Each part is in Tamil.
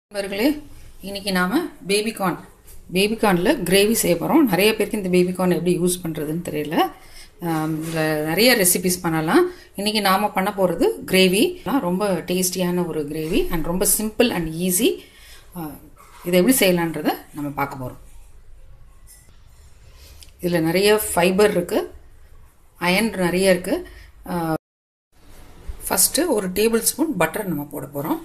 நண்பர்களே இன்னைக்கு நாம் பேபிகார்ன் பேபிகார்னில் கிரேவி செய்ய போகிறோம் நிறைய பேருக்கு இந்த பேபிகார்ன் எப்படி யூஸ் பண்ணுறதுன்னு தெரியல ஆம், இதுல நிறைய ரெசிபிஸ் பண்ணலாம் இன்னைக்கு நாம் பண்ண போகிறது கிரேவி ரொம்ப டேஸ்டியான ஒரு கிரேவி அண்ட் ரொம்ப சிம்பிள் அண்ட் ஈஸி இதை எப்படி செய்யலான்றதை நம்ம பார்க்க போகிறோம் இதில் நிறைய ஃபைபர் இருக்குது அயன் நிறைய இருக்குது ஃபஸ்ட்டு ஒரு டேபிள் ஸ்பூன் பட்டர் நம்ம போட போகிறோம்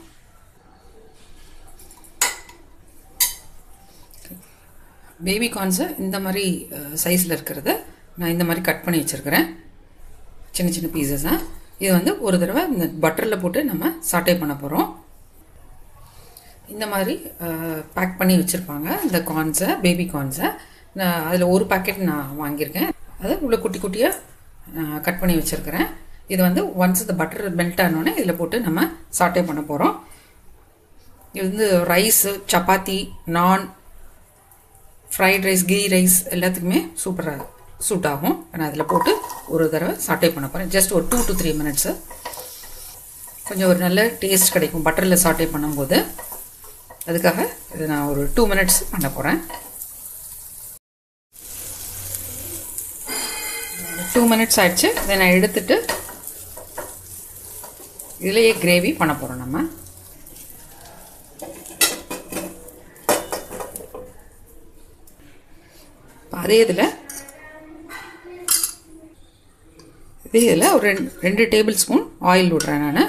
பேபி கார்ன்ஸை இந்த மாதிரி சைஸில் இருக்கிறத நான் இந்த மாதிரி கட் பண்ணி வச்சுருக்கிறேன் சின்ன சின்ன பீசஸாக இது வந்து ஒரு தடவை இந்த பட்டரில் போட்டு நம்ம சாட்டே பண்ண போகிறோம் இந்த மாதிரி பேக் பண்ணி வச்சுருப்பாங்க இந்த கார்ன்ஸை பேபி கார்ன்ஸை நான் அதில் ஒரு பாக்கெட் நான் வாங்கியிருக்கேன் அதை உள்ள குட்டி குட்டியாக கட் பண்ணி வச்சுருக்கிறேன் இது வந்து ஒன்ஸ் இந்த பட்டர் மெல்ட் ஆனோடனே இதில் போட்டு நம்ம சாட்டே பண்ண போகிறோம் இது வந்து ரைஸு சப்பாத்தி நான் ஃப்ரைட் ரைஸ் கீ ரைஸ் எல்லாத்துக்குமே சூப்பராக சூட் ஆகும் நான் அதில் போட்டு ஒரு தடவை சாட்டே பண்ண போகிறேன் ஜஸ்ட் ஒரு டூ டு த்ரீ மினிட்ஸு கொஞ்சம் ஒரு நல்ல டேஸ்ட் கிடைக்கும் பட்டரில் சாட்டே பண்ணும்போது அதுக்காக இது நான் ஒரு டூ மினிட்ஸ் பண்ண போகிறேன் டூ மினிட்ஸ் ஆயிடுச்சு இதை நான் எடுத்துட்டு இதுலேயே கிரேவி பண்ண போகிறோம் நம்ம இப்போ அதே இதில் இதே இதில் ஒரு ரெண்டு ரெண்டு டேபிள் ஸ்பூன் ஆயில் விட்றேன் நான்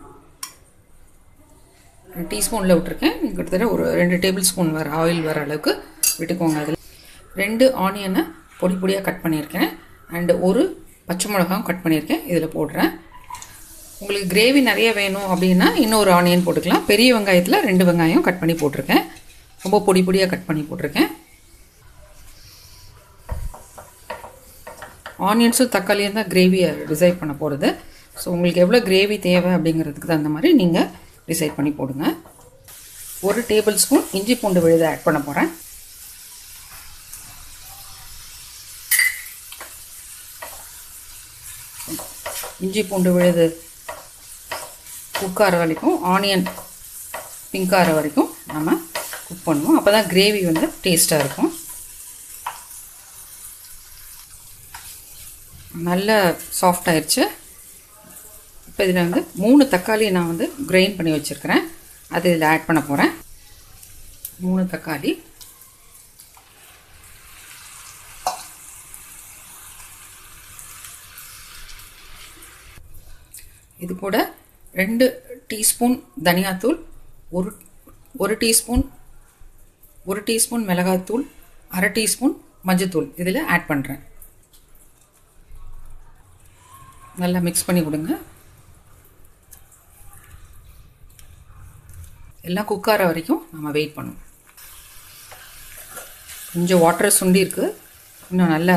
ரெண்டு டீஸ்பூனில் விட்ருக்கேன் கிட்டத்தட்ட ஒரு ரெண்டு டேபிள் ஸ்பூன் வர ஆயில் வர அளவுக்கு விட்டுக்கோங்க அதில் ரெண்டு ஆனியனை பொடி பொடியாக கட் பண்ணியிருக்கேன் அண்டு ஒரு பச்சை மிளகாவும் கட் பண்ணியிருக்கேன் இதில் போடுறேன் உங்களுக்கு கிரேவி நிறைய வேணும் அப்படின்னா இன்னொரு ஆனியன் போட்டுக்கலாம் பெரிய வெங்காயத்தில் ரெண்டு வெங்காயம் கட் பண்ணி போட்டிருக்கேன் ரொம்ப பொடி பொடியாக கட் பண்ணி போட்டிருக்கேன் ஆனியன்ஸும் தக்காளியும் தான் கிரேவியை டிசைட் பண்ண போகிறது ஸோ உங்களுக்கு எவ்வளோ கிரேவி தேவை அப்படிங்கிறதுக்கு தகுந்த மாதிரி நீங்கள் டிசைட் பண்ணி போடுங்க ஒரு டேபிள் ஸ்பூன் இஞ்சி பூண்டு விழுதை ஆட் பண்ண போகிறேன் இஞ்சி பூண்டு விழுது குக்கார வரைக்கும் ஆனியன் பிங்கார வரைக்கும் நம்ம குக் பண்ணுவோம் அப்போ தான் கிரேவி வந்து டேஸ்ட்டாக இருக்கும் நல்ல சாஃப்ட் ஆயிடுச்சு இப்போ இதில் வந்து மூணு தக்காளி நான் வந்து கிரைண்ட் பண்ணி வச்சுருக்கிறேன் அது இதில் ஆட் பண்ண போகிறேன் மூணு தக்காளி இது கூட ரெண்டு டீஸ்பூன் தனியாத்தூள் ஒரு ஒரு டீஸ்பூன் ஒரு டீஸ்பூன் மிளகாத்தூள் அரை டீஸ்பூன் மஞ்சத்தூள் இதில் ஆட் பண்ணுறேன் நல்லா மிக்ஸ் பண்ணி கொடுங்க எல்லாம் குக்கார வரைக்கும் நம்ம வெயிட் பண்ணுவோம் கொஞ்சம் வாட்டர் சுண்டி இருக்கு இன்னும் நல்ல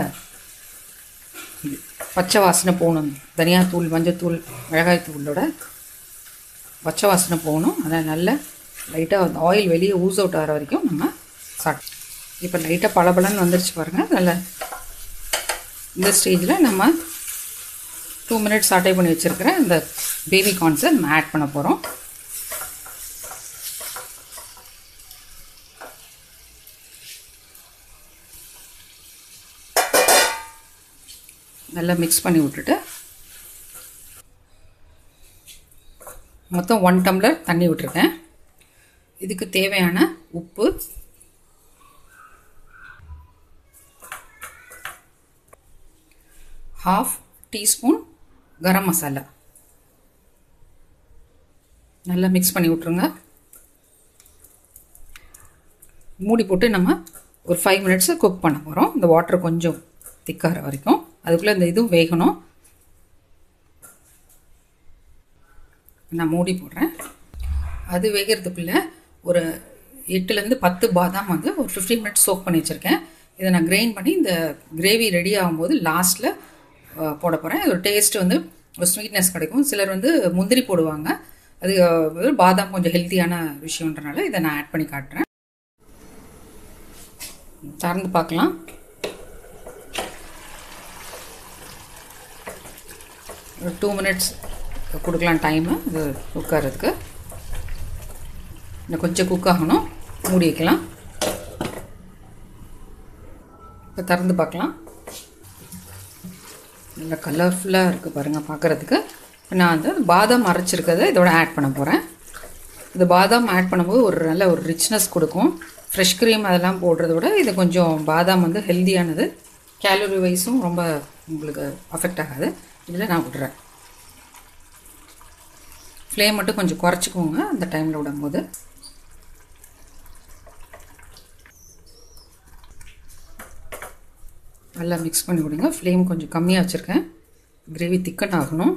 பச்சை வாசனை போகணும் தனியாத்தூள் மஞ்சத்தூள் மிளகாய் தூளோட பச்சை வாசனை போகணும் அதை நல்லா லைட்டாக அந்த ஆயில் வெளியே ஊஸ் அவுட் ஆகிற வரைக்கும் நம்ம சாப்பிட் இப்போ லைட்டாக பளபளன்னு வந்துருச்சு பாருங்கள் நல்ல இந்த ஸ்டேஜில் நம்ம டூ மினிட்ஸ் சாட்டை பண்ணி வச்சுருக்கிறேன் இந்த பேபி கார்ன்ஸை நம்ம ஆட் பண்ண போகிறோம் நல்லா மிக்ஸ் பண்ணி விட்டுட்டு மொத்தம் ஒன் டம்ளர் தண்ணி விட்டுருக்கேன் இதுக்கு தேவையான உப்பு ஹாஃப் டீஸ்பூன் கரம் மசாலா நல்லா மிக்ஸ் பண்ணி விட்ருங்க மூடி போட்டு நம்ம ஒரு ஃபைவ் மினிட்ஸு குக் பண்ண போகிறோம் இந்த வாட்டர் கொஞ்சம் திக்காகிற வரைக்கும் அதுக்குள்ளே இந்த இதுவும் வேகணும் நான் மூடி போடுறேன் அது வேகிறதுக்குள்ளே ஒரு எட்டுலேருந்து பத்து பாதாம் வந்து ஒரு ஃபிஃப்டீன் மினிட்ஸ் சோக் பண்ணி வச்சுருக்கேன் இதை நான் கிரைண்ட் பண்ணி இந்த கிரேவி ரெடி ஆகும்போது லாஸ்ட்டில் போட போகிறேன் ஒரு டேஸ்ட் வந்து ஒரு ஸ்வீட்னஸ் கிடைக்கும் சிலர் வந்து முந்திரி போடுவாங்க அது பாதாம் கொஞ்சம் ஹெல்த்தியான விஷயன்றனால இதை நான் ஆட் பண்ணி காட்டுறேன் திறந்து பார்க்கலாம் ஒரு டூ மினிட்ஸ் கொடுக்கலாம் டைமு இது உட்காரதுக்கு இன்னும் கொஞ்சம் குக் ஆகணும் மூடி வைக்கலாம் இப்போ திறந்து பார்க்கலாம் நல்லா கலர்ஃபுல்லாக இருக்குது பாருங்கள் பார்க்குறதுக்கு நான் வந்து பாதாம் அரைச்சிருக்கிறத இதோட ஆட் பண்ண போகிறேன் இந்த பாதாம் ஆட் பண்ணும்போது ஒரு நல்ல ஒரு ரிச்னஸ் கொடுக்கும் ஃப்ரெஷ் க்ரீம் அதெல்லாம் போடுறத விட இது கொஞ்சம் பாதாம் வந்து ஹெல்த்தியானது கேலரி வைஸும் ரொம்ப உங்களுக்கு அஃபெக்ட் ஆகாது இதில் நான் விடுறேன் ஃப்ளேம் மட்டும் கொஞ்சம் குறைச்சிக்கோங்க அந்த டைமில் விடும்போது நல்லா மிக்ஸ் பண்ணி விடுங்க ஃப்ளேம் கொஞ்சம் கம்மியாக வச்சுருக்கேன் கிரேவி திக்கன் ஆகணும்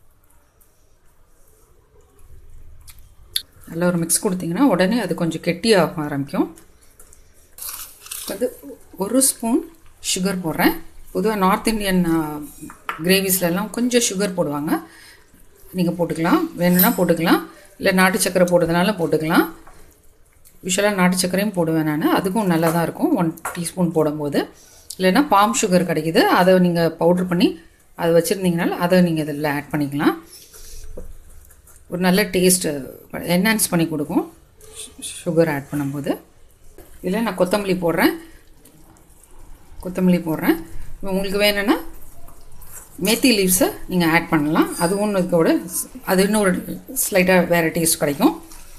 நல்லா ஒரு மிக்ஸ் கொடுத்தீங்கன்னா உடனே அது கொஞ்சம் கெட்டியாக ஆரம்பிக்கும் வந்து ஒரு ஸ்பூன் சுகர் போடுறேன் பொதுவாக நார்த் இந்தியன் கிரேவிஸ்லலாம் கொஞ்சம் சுகர் போடுவாங்க நீங்கள் போட்டுக்கலாம் வேணும்னா போட்டுக்கலாம் இல்லை நாட்டு சக்கரை போடுறதுனால போட்டுக்கலாம் யூஸ்வலாக நாட்டு சக்கரையும் போடுவேன் நான் அதுக்கும் நல்லா தான் இருக்கும் ஒன் டீஸ்பூன் போடும்போது இல்லைன்னா பாம் சுகர் கிடைக்குது அதை நீங்கள் பவுட்ரு பண்ணி அதை வச்சுருந்தீங்கனால அதை நீங்கள் இதில் ஆட் பண்ணிக்கலாம் ஒரு நல்ல டேஸ்ட்டு என்ஹான்ஸ் பண்ணி கொடுக்கும் சுகர் ஆட் பண்ணும்போது இதில் நான் கொத்தமல்லி போடுறேன் கொத்தமல்லி போடுறேன் உங்களுக்கு வேணும்னா மேத்தி லீவ்ஸை நீங்கள் ஆட் பண்ணலாம் அது ஒன்று இதோட அது இன்னொரு ஸ்லைட்டாக வேறு டேஸ்ட் கிடைக்கும்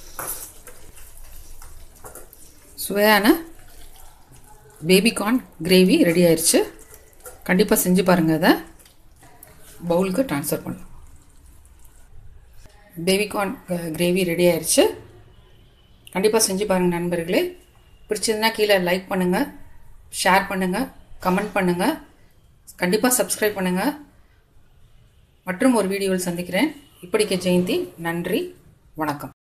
சுவையான பேபிகார்ன் கிரேவி ரெடி ஆயிடுச்சு கண்டிப்பாக செஞ்சு பாருங்கள் அதை பவுலுக்கு ட்ரான்ஸ்ஃபர் பண்ணலாம் பேபிகார்ன் கிரேவி ரெடி ஆயிடுச்சு கண்டிப்பாக செஞ்சு பாருங்கள் நண்பர்களே பிடிச்சதுன்னா கீழே லைக் பண்ணுங்கள் ஷேர் பண்ணுங்கள் கமெண்ட் பண்ணுங்கள் கண்டிப்பாக சப்ஸ்கிரைப் பண்ணுங்கள் மற்றும் ஒரு வீடியோவில் சந்திக்கிறேன் இப்படிக்க ஜெயந்தி நன்றி வணக்கம்